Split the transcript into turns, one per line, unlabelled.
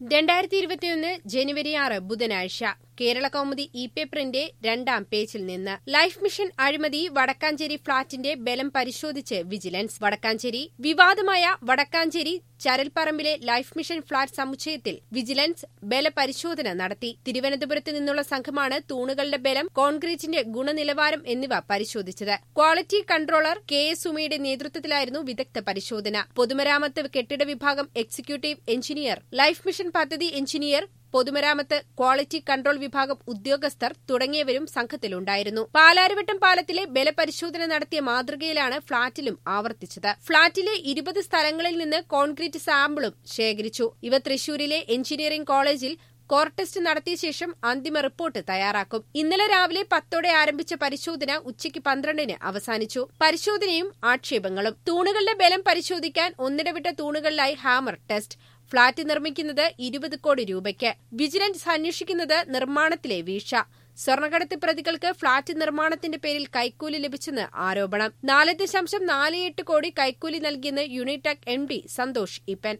രണ്ടായിരത്തി ഇരുപത്തിയൊന്ന് ജനുവരി ആറ് ബുധനാഴ്ച കേരള കൗമുദി ഇ പേപ്പറിന്റെ രണ്ടാം പേജിൽ നിന്ന് ലൈഫ് മിഷൻ അഴിമതി വടക്കാഞ്ചേരി ഫ്ളാറ്റിന്റെ ബലം പരിശോധിച്ച് വിജിലൻസ് വടക്കാഞ്ചേരി വിവാദമായ വടക്കാഞ്ചേരി ചരൽപ്പറമ്പിലെ ലൈഫ് മിഷൻ ഫ്ളാറ്റ് സമുച്ചയത്തിൽ വിജിലൻസ് ബലപരിശോധന നടത്തി തിരുവനന്തപുരത്ത് നിന്നുള്ള സംഘമാണ് തൂണുകളുടെ ബലം കോൺക്രീറ്റിന്റെ ഗുണനിലവാരം എന്നിവ പരിശോധിച്ചത് ക്വാളിറ്റി കൺട്രോളർ കെ എസ് സുമയുടെ നേതൃത്വത്തിലായിരുന്നു വിദഗ്ധ പരിശോധന പൊതുമരാമത്ത് കെട്ടിട വിഭാഗം എക്സിക്യൂട്ടീവ് എഞ്ചിനീയർ ലൈഫ് മിഷൻ പദ്ധതി എഞ്ചിനീയർ പൊതുമരാമത്ത് ക്വാളിറ്റി കൺട്രോൾ വിഭാഗം ഉദ്യോഗസ്ഥർ തുടങ്ങിയവരും സംഘത്തിലുണ്ടായിരുന്നു പാലാരിവട്ടം പാലത്തിലെ ബലപരിശോധന നടത്തിയ മാതൃകയിലാണ് ഫ്ളാറ്റിലും ആവർത്തിച്ചത് ഫ്ളാറ്റിലെ ഇരുപത് സ്ഥലങ്ങളിൽ നിന്ന് കോൺക്രീറ്റ് സാമ്പിളും ശേഖരിച്ചു ഇവ തൃശൂരിലെ എഞ്ചിനീയറിംഗ് കോളേജിൽ കോർ ടെസ്റ്റ് നടത്തിയ ശേഷം അന്തിമ റിപ്പോർട്ട് തയ്യാറാക്കും ഇന്നലെ രാവിലെ പത്തോടെ ആരംഭിച്ച പരിശോധന ഉച്ചയ്ക്ക് പന്ത്രണ്ടിന് അവസാനിച്ചു പരിശോധനയും ആക്ഷേപങ്ങളും തൂണുകളുടെ ബലം പരിശോധിക്കാൻ ഒന്നിടവിട്ട തൂണുകളിലായി ഹാമർ ടെസ്റ്റ് ഫ്ളാറ്റ് നിർമ്മിക്കുന്നത് ഇരുപത് കോടി രൂപയ്ക്ക് വിജിലൻസ് അന്വേഷിക്കുന്നത് നിർമ്മാണത്തിലെ വീഴ്ച സ്വർണ്ണക്കടത്ത് പ്രതികൾക്ക് ഫ്ളാറ്റ് നിർമ്മാണത്തിന്റെ പേരിൽ കൈക്കൂലി ലഭിച്ചെന്ന് ആരോപണം നാല് ദശാംശം നാല് എട്ട് കോടി കൈക്കൂലി നൽകിയെന്ന് യൂണിടെക് എം ഡി സന്തോഷ് ഇപ്പൻ